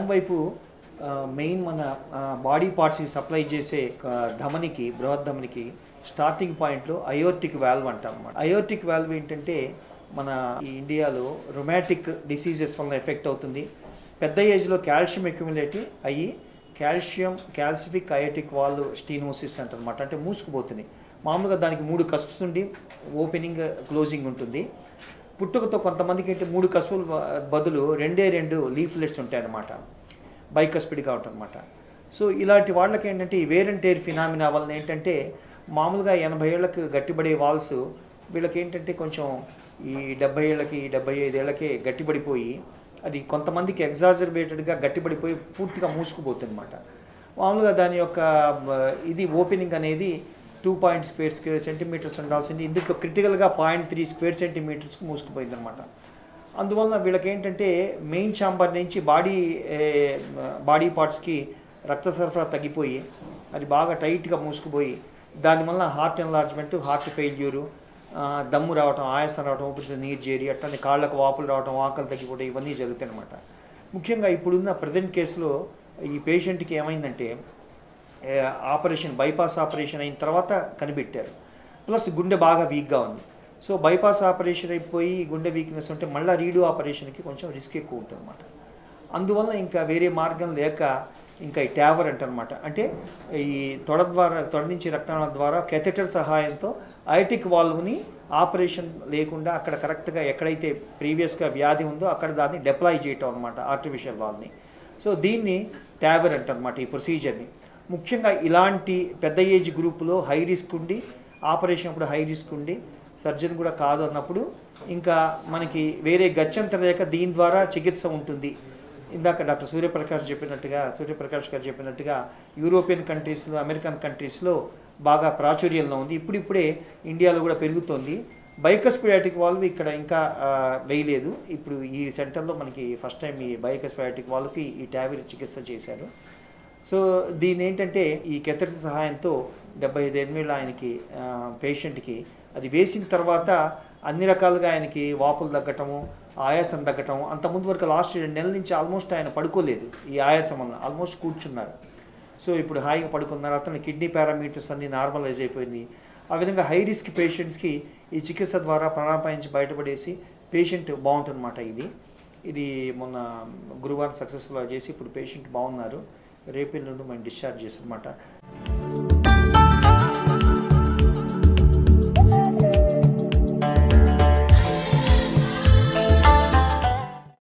వైపు ఆ, మెయిన్ మన ఆ, బాడీ పార్ట్స్కి సప్లై చేసే ఆ, ధమనికి బృహత్ ధమనికి స్టార్టింగ్ పాయింట్లో అయోర్టిక్ వాల్వ్ అంటాం అన్నమాట అయోర్టిక్ వాల్వ్ ఏంటంటే మన ఈ ఇండియాలో రొమాటిక్ డిసీజెస్ వల్ల ఎఫెక్ట్ అవుతుంది పెద్ద ఏజ్లో కాల్షియం అక్యుములేట్ అయ్యి calcium calcific aortic valve stenosis అంటారనమాట అంటే మూసుకుపోతుంది మామూలుగా దానికి మూడు కస్ప్స్ ఉండి ఓపెనింగ్ క్లోజింగ్ ఉంటుంది పుట్టుకతో కొంతమందికి ఏంటి మూడు కస్పుల బదులు రెండే రెండు లీఫ్లెట్స్ ఉంటాయి అన్నమాట బైకస్పిడ్గా ఉంటుందన్నమాట సో ఇలాంటి వాళ్ళకి ఏంటంటే ఈ వేర్ అండ్ టేర్ ఫినామినా వలన ఏంటంటే మామూలుగా ఎనభై ఏళ్ళకి గట్టిపడే వాల్స్ వీళ్ళకి ఏంటంటే కొంచెం ఈ డెబ్బై ఏళ్ళకి డెబ్బై ఐదేళ్ళకి గట్టిపడిపోయి అది కొంతమందికి ఎగ్జాజర్బేటెడ్గా గట్టిపడిపోయి పూర్తిగా మూసుకుపోతుంది అనమాట మామూలుగా దాని యొక్క మ, ఇది ఓపెనింగ్ అనేది two point square square centimetres ఉండాల్సింది ఇందులో క్రిటికల్గా పాయింట్ త్రీ స్క్వేర్ సెంటీమీటర్స్కి మూసుకుపోయింది అనమాట అందువలన వీళ్ళకి ఏంటంటే మెయిన్ ఛాంబర్ నుంచి బాడీ బాడీ పార్ట్స్కి రక్త సరఫరా తగ్గిపోయి అది బాగా టైట్గా మూసుకుపోయి దానివల్ల హార్ట్ ఎన్లార్జ్మెంట్ హార్ట్ ఫెయిల్యూరు దమ్ము రావటం ఆయాసం రావటం ఊపిరితిత్తులు నీరు చేరి అట్లనే కాళ్ళకు వాపులు రావటం ఆకలి తగ్గిపోవడం ఇవన్నీ జరుగుతాయి అనమాట ముఖ్యంగా ఇప్పుడున్న ప్రజెంట్ కేసులో ఈ పేషెంట్కి ఏమైందంటే ఏ, ఆపరేషన్ బైపాస్ ఆపరేషన్ అయిన తర్వాత కనిపెట్టారు ప్లస్ గుండె బాగా వీక్గా ఉంది సో బైపాస్ ఆపరేషన్ అయిపోయి గుండె వీక్నెస్ ఉంటే మళ్ళీ రీడో ఆపరేషన్కి కొంచెం రిస్క్ ఎక్కువ ఉంటుంది అనమాట అందువల్ల ఇంకా వేరే మార్గం లేక ఇంకా ఈ ట్యావర్ అంటారనమాట అంటే ఈ తొడ ద్వారా తొడ నుంచి రక్తనాళ ద్వారా కెథెటర్ సహాయంతో ఐటిక్ వాల్వ్ని ఆపరేషన్ లేకుండా అక్కడ కరెక్ట్గా ఎక్కడైతే ప్రీవియస్గా వ్యాధి ఉందో అక్కడ దాన్ని డెప్లాయ్ చేయటం అనమాట ఆర్టిఫిషియల్ వాల్వ్ని సో దీన్ని ట్యావర్ అంటారనమాట ఈ ప్రొసీజర్ని ముఖ్యంగా ఇలాంటి పెద్ద ఏజ్ గ్రూపులో హై రిస్క్ ఉండి ఆపరేషన్ అప్పుడు హై రిస్క్ ఉండి సర్జన్ కూడా కాదు అన్నప్పుడు ఇంకా మనకి వేరే గత్యంతరం లేక దీని ద్వారా చికిత్స ఉంటుంది ఇందాక డాక్టర్ సూర్యప్రకాష్ చెప్పినట్టుగా సూర్యప్రకాష్ గారు చెప్పినట్టుగా యూరోపియన్ కంట్రీస్లో అమెరికన్ కంట్రీస్లో బాగా ప్రాచుర్యంలో ఉంది ఇప్పుడిప్పుడే ఇండియాలో కూడా పెరుగుతోంది బైకస్పియాటిక్ వాల్వ్ ఇక్కడ ఇంకా ఆ, వేయలేదు ఇప్పుడు ఈ సెంటర్లో మనకి ఫస్ట్ టైం ఈ బైకస్పియాటిక్ వాల్వ్కి ఈ ట్యాబ్లెట్ చికిత్స చేశారు సో దీని ఏంటంటే ఈ కెథర్ సహాయంతో డెబ్బై ఐదు ఎనిమిది ఆయనకి ఆ, పేషెంట్కి అది వేసిన తర్వాత అన్ని రకాలుగా ఆయనకి వాపులు తగ్గటము ఆయాసం తగ్గటం అంతకుముందు వరకు లాస్ట్ రెండు నెలల నుంచి ఆల్మోస్ట్ ఆయన పడుకోలేదు ఈ ఆయాసం వల్ల ఆల్మోస్ట్ కూర్చున్నారు సో ఇప్పుడు హాయిగా పడుకున్నారు అతని కిడ్నీ పారామీటర్స్ అన్ని నార్మలైజ్ అయిపోయింది ఆ విధంగా హై రిస్క్ పేషెంట్స్కి ఈ చికిత్స ద్వారా ప్రాణాపాయం నుంచి బయటపడేసి పేషెంట్ బాగుంటుందన్నమాట ఇది ఇది మొన్న గురువారం సక్సెస్ఫుల్గా చేసి ఇప్పుడు పేషెంట్ బాగున్నారు రేపు నుండి మనం డిశ్చార్జ్ చేస్తారన్నమాట